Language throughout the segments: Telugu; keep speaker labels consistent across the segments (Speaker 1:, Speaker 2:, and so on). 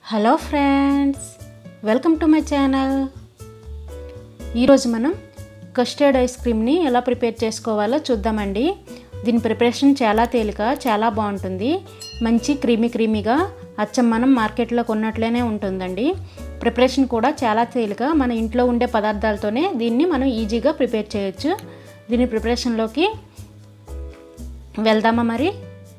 Speaker 1: hello friends welcome to my channel ఈరోజు మనం కస్టర్డ్ ఐస్ క్రీమ్ని ఎలా ప్రిపేర్ చేసుకోవాలో చూద్దామండి దీని ప్రిపరేషన్ చాలా తేలిక చాలా బాగుంటుంది మంచి క్రీమీ క్రీమీగా అచ్చం మనం మార్కెట్లో కొన్నట్లనే ఉంటుందండి ప్రిపరేషన్ కూడా చాలా తేలిక మన ఇంట్లో ఉండే పదార్థాలతోనే దీన్ని మనం ఈజీగా ప్రిపేర్ చేయొచ్చు దీని ప్రిపరేషన్లోకి వెళ్దామా మరి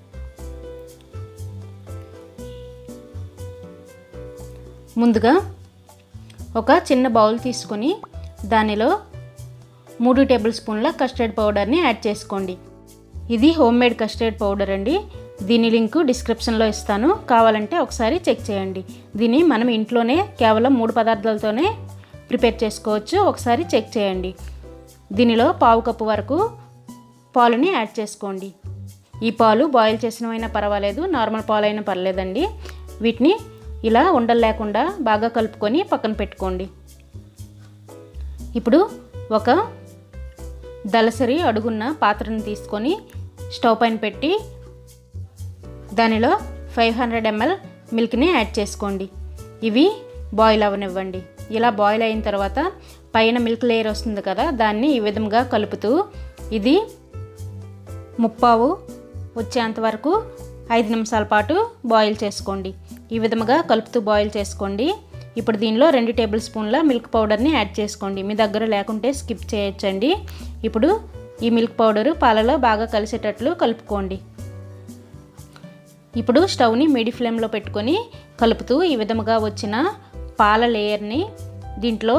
Speaker 1: ముందుగా ఒక చిన్న బౌల్ తీసుకొని దానిలో మూడు టేబుల్ స్పూన్ల కస్టర్డ్ పౌడర్ని యాడ్ చేసుకోండి ఇది హోమ్ మేడ్ కస్టర్డ్ పౌడర్ అండి దీని లింక్ డిస్క్రిప్షన్లో ఇస్తాను కావాలంటే ఒకసారి చెక్ చేయండి దీన్ని మనం ఇంట్లోనే కేవలం మూడు పదార్థాలతోనే ప్రిపేర్ చేసుకోవచ్చు ఒకసారి చెక్ చేయండి దీనిలో పావు కప్పు వరకు పాలుని యాడ్ చేసుకోండి ఈ పాలు బాయిల్ చేసినవైనా పర్వాలేదు నార్మల్ పాలు అయినా పర్లేదండి వీటిని ఇలా ఉండలు లేకుండా బాగా కలుపుకొని పక్కన పెట్టుకోండి ఇప్పుడు ఒక దలసరి అడుగున్న పాత్రను తీసుకొని స్టవ్ పైన పెట్టి దానిలో ఫైవ్ హండ్రెడ్ ఎంఎల్ మిల్క్ని యాడ్ చేసుకోండి ఇవి బాయిల్ అవ్వనివ్వండి ఇలా బాయిల్ అయిన తర్వాత పైన మిల్క్ లేయర్ వస్తుంది కదా దాన్ని ఈ విధంగా కలుపుతూ ఇది ముప్పావు వచ్చేంత వరకు ఐదు నిమిషాల పాటు బాయిల్ చేసుకోండి ఈ విధముగా కలుపుతూ బాయిల్ చేసుకోండి ఇప్పుడు దీనిలో రెండు టేబుల్ స్పూన్ల మిల్క్ పౌడర్ని యాడ్ చేసుకోండి మీ దగ్గర లేకుంటే స్కిప్ చేయొచ్చండి ఇప్పుడు ఈ మిల్క్ పౌడరు పాలలో బాగా కలిసేటట్లు కలుపుకోండి ఇప్పుడు స్టవ్ని మీడి ఫ్లేమ్లో పెట్టుకొని కలుపుతూ ఈ విధముగా వచ్చిన పాల లేయర్ని దీంట్లో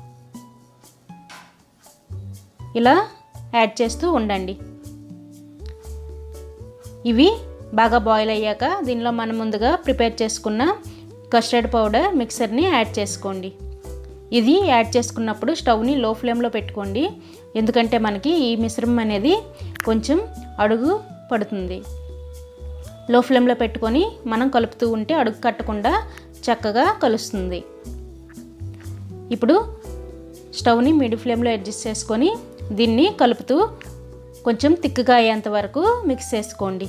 Speaker 1: ఇలా యాడ్ చేస్తూ ఉండండి ఇవి బాగా బాయిల్ అయ్యాక దీనిలో మనం ముందుగా ప్రిపేర్ చేసుకున్న కస్టర్డ్ పౌడర్ మిక్సర్ని యాడ్ చేసుకోండి ఇది యాడ్ చేసుకున్నప్పుడు స్టవ్ని లో ఫ్లేమ్లో పెట్టుకోండి ఎందుకంటే మనకి ఈ మిశ్రమం అనేది కొంచెం అడుగు పడుతుంది లో ఫ్లేమ్లో పెట్టుకొని మనం కలుపుతూ ఉంటే అడుగు కట్టకుండా చక్కగా కలుస్తుంది ఇప్పుడు స్టవ్ని మిడి ఫ్లేమ్లో అడ్జస్ట్ చేసుకొని దీన్ని కలుపుతూ కొంచెం తిక్కుగా అయ్యేంత వరకు మిక్స్ చేసుకోండి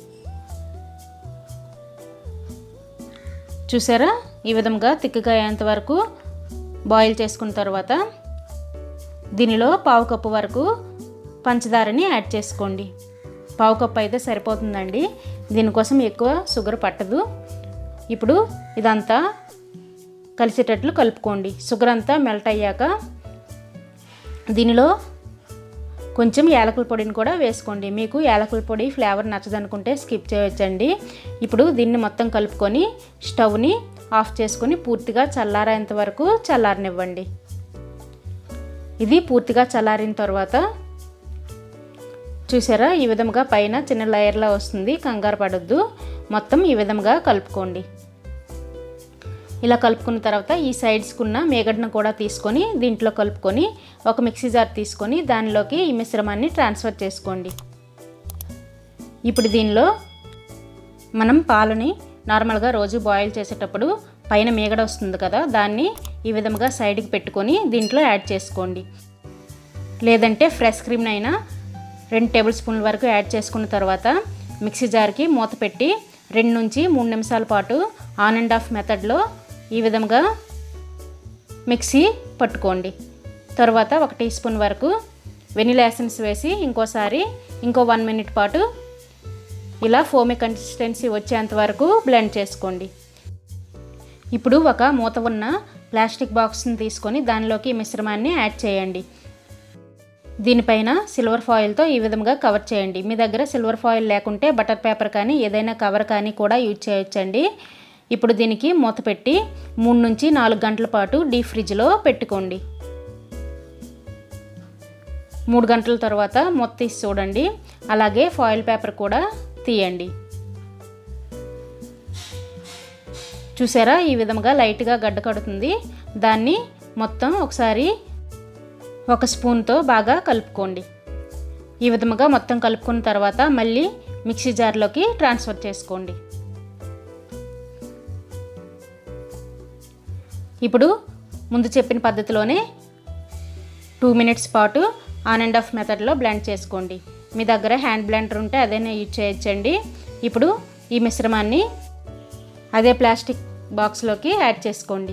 Speaker 1: చూసారా ఈ విధంగా తిక్కుగా అయ్యేంత వరకు బాయిల్ చేసుకున్న తర్వాత దీనిలో పావు కప్పు వరకు పంచదారని యాడ్ చేసుకోండి పావు కప్పు అయితే సరిపోతుందండి దీనికోసం ఎక్కువ షుగర్ పట్టదు ఇప్పుడు ఇదంతా కలిసేటట్లు కలుపుకోండి షుగర్ అంతా మెల్ట్ అయ్యాక దీనిలో కొంచెం యాలకుల పొడిని కూడా వేసుకోండి మీకు యాలకుల పొడి ఫ్లేవర్ నచ్చదనుకుంటే స్కిప్ చేయొచ్చండి ఇప్పుడు దీన్ని మొత్తం కలుపుకొని స్టవ్ని ఆఫ్ చేసుకొని పూర్తిగా చల్లారేంత వరకు చల్లారనివ్వండి ఇది పూర్తిగా చల్లారిన తర్వాత చూసారా ఈ విధంగా పైన చిన్న లేయర్లా వస్తుంది కంగారు పడొద్దు మొత్తం ఈ విధంగా కలుపుకోండి ఇలా కలుపుకున్న తర్వాత ఈ సైడ్స్కున్న మేగడను కూడా తీసుకొని దీంట్లో కలుపుకొని ఒక మిక్సీ జార్ తీసుకొని దానిలోకి ఈ మిశ్రమాన్ని ట్రాన్స్ఫర్ చేసుకోండి ఇప్పుడు దీనిలో మనం పాలని నార్మల్గా రోజు బాయిల్ చేసేటప్పుడు పైన మేగడ వస్తుంది కదా దాన్ని ఈ విధంగా సైడ్కి పెట్టుకొని దీంట్లో యాడ్ చేసుకోండి లేదంటే ఫ్రెష్ క్రీమ్ని అయినా రెండు టేబుల్ స్పూన్ల వరకు యాడ్ చేసుకున్న తర్వాత మిక్సీ జార్కి మూత పెట్టి రెండు నుంచి మూడు నిమిషాల పాటు ఆన్ అండ్ ఆఫ్ మెథడ్లో ఈ విధంగా మిక్సీ పట్టుకోండి తర్వాత ఒక టీ స్పూన్ వరకు వెనిలా ఎసెన్స్ వేసి ఇంకోసారి ఇంకో వన్ మినిట్ పాటు ఇలా ఫోమి కన్సిస్టెన్సీ వచ్చేంత వరకు బ్లెండ్ చేసుకోండి ఇప్పుడు ఒక మూత ఉన్న ప్లాస్టిక్ బాక్స్ని తీసుకొని దానిలోకి మిశ్రమాన్ని యాడ్ చేయండి దీనిపైన సిల్వర్ ఫాయిల్తో ఈ విధంగా కవర్ చేయండి మీ దగ్గర సిల్వర్ ఫాయిల్ లేకుంటే బటర్ పేపర్ కానీ ఏదైనా కవర్ కానీ కూడా యూజ్ చేయొచ్చండి ఇప్పుడు దీనికి మూత పెట్టి మూడు నుంచి నాలుగు గంటల పాటు డీప్ ఫ్రిడ్జ్లో పెట్టుకోండి మూడు గంటల తర్వాత మూత తీసి చూడండి అలాగే ఫాయిల్ పేపర్ కూడా తీయండి చూసారా ఈ విధంగా లైట్గా గడ్డ కడుతుంది దాన్ని మొత్తం ఒకసారి ఒక స్పూన్తో బాగా కలుపుకోండి ఈ విధముగా మొత్తం కలుపుకున్న తర్వాత మళ్ళీ మిక్సీ జార్లోకి ట్రాన్స్ఫర్ చేసుకోండి ఇప్పుడు ముందు చెప్పిన పద్ధతిలోనే టూ మినిట్స్ పాటు ఆన్ అండ్ ఆఫ్ మెథడ్లో బ్లెండ్ చేసుకోండి మీ దగ్గర హ్యాండ్ బ్లెండర్ ఉంటే అదేనే యూజ్ చేయొచ్చండి ఇప్పుడు ఈ మిశ్రమాన్ని అదే ప్లాస్టిక్ బాక్స్లోకి యాడ్ చేసుకోండి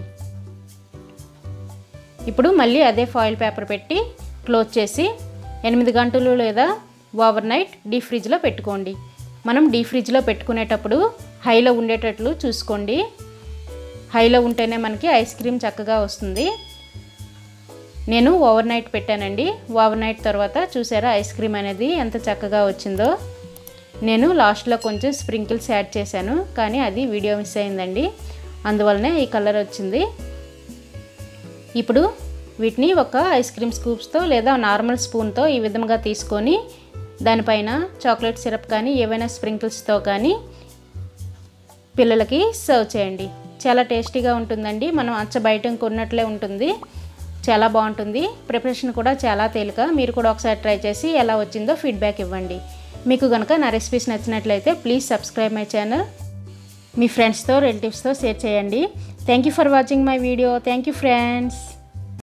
Speaker 1: ఇప్పుడు మళ్ళీ అదే ఫాయిల్ పేపర్ పెట్టి క్లోజ్ చేసి ఎనిమిది గంటలు లేదా ఓవర్ నైట్ డీ ఫ్రిడ్జ్లో పెట్టుకోండి మనం డీ ఫ్రిడ్జ్లో పెట్టుకునేటప్పుడు హైలో ఉండేటట్లు చూసుకోండి హైలో ఉంటేనే మనకి ఐస్ క్రీమ్ చక్కగా వస్తుంది నేను ఓవర్ నైట్ పెట్టానండి ఓవర్ నైట్ తర్వాత చూసారా ఐస్ క్రీమ్ అనేది ఎంత చక్కగా వచ్చిందో నేను లాస్ట్లో కొంచెం స్ప్రింకిల్స్ యాడ్ చేశాను కానీ అది వీడియో మిస్ అయిందండి అందువల్లనే ఈ కలర్ వచ్చింది ఇప్పుడు వీటిని ఒక ఐస్ క్రీమ్ స్కూప్స్తో లేదా నార్మల్ స్పూన్తో ఈ విధంగా తీసుకొని దానిపైన చాక్లెట్ సిరప్ కానీ ఏవైనా స్ప్రింకిల్స్తో కానీ పిల్లలకి సర్వ్ చేయండి చాలా టేస్టీగా ఉంటుందండి మనం అచ్చ బయట కొన్నట్లే ఉంటుంది చాలా బాగుంటుంది ప్రిపరేషన్ కూడా చాలా తేలిక మీరు కూడా ఒకసారి ట్రై చేసి ఎలా వచ్చిందో ఫీడ్బ్యాక్ ఇవ్వండి మీకు కనుక నా రెసిపీస్ నచ్చినట్లయితే ప్లీజ్ సబ్స్క్రైబ్ మై ఛానల్ మీ ఫ్రెండ్స్తో రిలేటివ్స్తో షేర్ చేయండి thank you for watching my video thank you friends